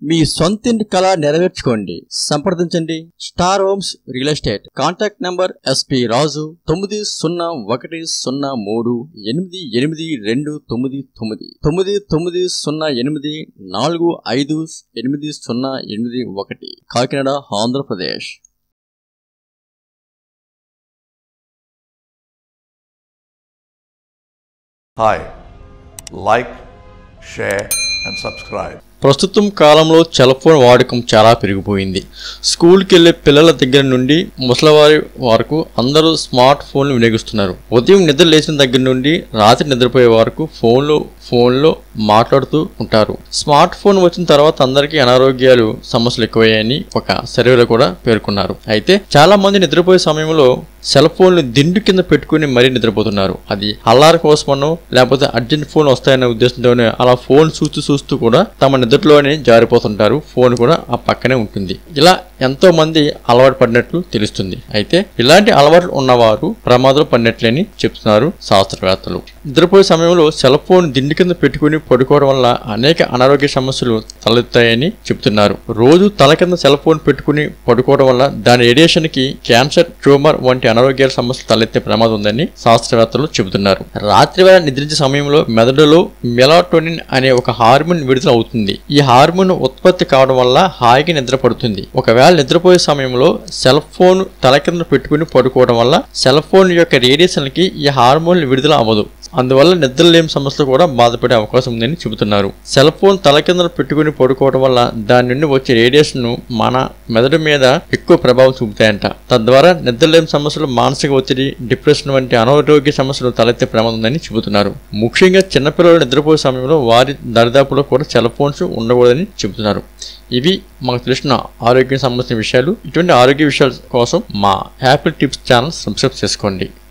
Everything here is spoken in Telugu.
మీ సొంతింటి కళ నెరవేర్చుకోండి సంప్రదించండి star homes real estate contact number S P Raju తొమ్మిది సున్నా ఒకటి సున్నా మూడు ఎనిమిది ఎనిమిది రెండు తొమ్మిది తొమ్మిది తొమ్మిది తొమ్మిది సున్నా ఎనిమిది నాలుగు ఐదు ఎనిమిది సున్నా ఎనిమిది ఒకటి Kakinada Andhra Pradesh Hi, like, share, and subscribe. ప్రస్తుతం కాలంలో సెల్ ఫోన్ వాడకం చాలా పెరిగిపోయింది స్కూల్కి వెళ్ళే పిల్లల దగ్గర నుండి ముసలివారి వరకు అందరూ స్మార్ట్ ఫోన్లు వినియోగిస్తున్నారు ఉదయం నిద్ర లేచిన దగ్గర నుండి రాత్రి నిద్రపోయే వరకు ఫోన్లో ఫోన్లో మాట్లాడుతూ ఉంటారు స్మార్ట్ ఫోన్ వచ్చిన తర్వాత అందరికీ అనారోగ్యాలు సమస్యలు ఎక్కువయ్యాయని ఒక సర్వేలో కూడా పేర్కొన్నారు అయితే చాలా మంది నిద్రపోయే సమయంలో సెల్ ఫోన్లు దిండు కింద పెట్టుకుని మరీ నిద్రపోతున్నారు అది అల్లార్ కోసమనో లేకపోతే అర్జెంట్ ఫోన్ వస్తాయనే ఉద్దేశంతోనే అలా ఫోన్ చూస్తూ చూస్తూ కూడా తమ నిద్రలోనే జారిపోతుంటారు ఫోన్ కూడా ఆ పక్కనే ఉంటుంది ఇలా ఎంతో మంది అలవాటు పడినట్లు తెలుస్తుంది అయితే ఇలాంటి అలవాట్లు ఉన్నవారు ప్రమాదాలు పడినట్లేని చెప్తున్నారు శాస్త్రవేత్తలు నిద్రపోయే సమయంలో సెల్ ఫోన్ దిండు కింద పెట్టుకుని పడుకోవడం వల్ల అనేక అనారోగ్య సమస్యలు తలెత్తాయని చెప్తున్నారు రోజు తల కింద సెల్ ఫోన్ పెట్టుకుని పడుకోవడం వల్ల దాని రేడియేషన్ కి క్యాన్సర్ ట్యూమర్ వంటి అనారోగ్యాల సమస్యలు తలెత్తే ప్రమాదం ఉందని శాస్త్రవేత్తలు చెబుతున్నారు రాత్రివేళ నిద్రించే సమయంలో మెదడులో మెలాటోనిన్ అనే ఒక హార్మోన్ విడుదల అవుతుంది ఈ హార్మోన్ ఉత్పత్తి కావడం వల్ల హాయిగా నిద్ర పడుతుంది ఒకవేళ నిద్రపోయే సమయంలో సెల్ ఫోన్ తల కింద పెట్టుకుని పడుకోవడం వల్ల సెల్ ఫోన్ యొక్క రేడియేషన్ కి ఈ హార్మోన్ విడుదల అవ్వదు అందువల్ల నిద్రలేని సమస్యలు కూడా బాధపడే అవకాశం ఉందని చెబుతున్నారు సెల్ ఫోన్ తల కింద పెట్టుకుని పడుకోవడం వల్ల దాని నుండి వచ్చే రేడియేషన్ మన మెదడు మీద ఎక్కువ ప్రభావం చూపుతాయంట తద్వారా నిద్రలేని సమస్యలు మానసిక ఒత్తిడి డిప్రెషన్ వంటి అనారోగ్య సమస్యలు తలెత్తే ప్రమాదం ఉందని చెబుతున్నారు ముఖ్యంగా చిన్నపిల్లలు నిద్రపోయే సమయంలో వారి దరిదాపులో కూడా సెల్ ఫోన్స్ ఉండకూడదని చెబుతున్నారు ఇవి మాకు తెలిసిన ఆరోగ్యం సంబంధించిన విషయాలు ఇటువంటి ఆరోగ్య విషయాల కోసం మా యాపిల్ టిప్స్ ఛానల్ సబ్స్క్రైబ్ చేసుకోండి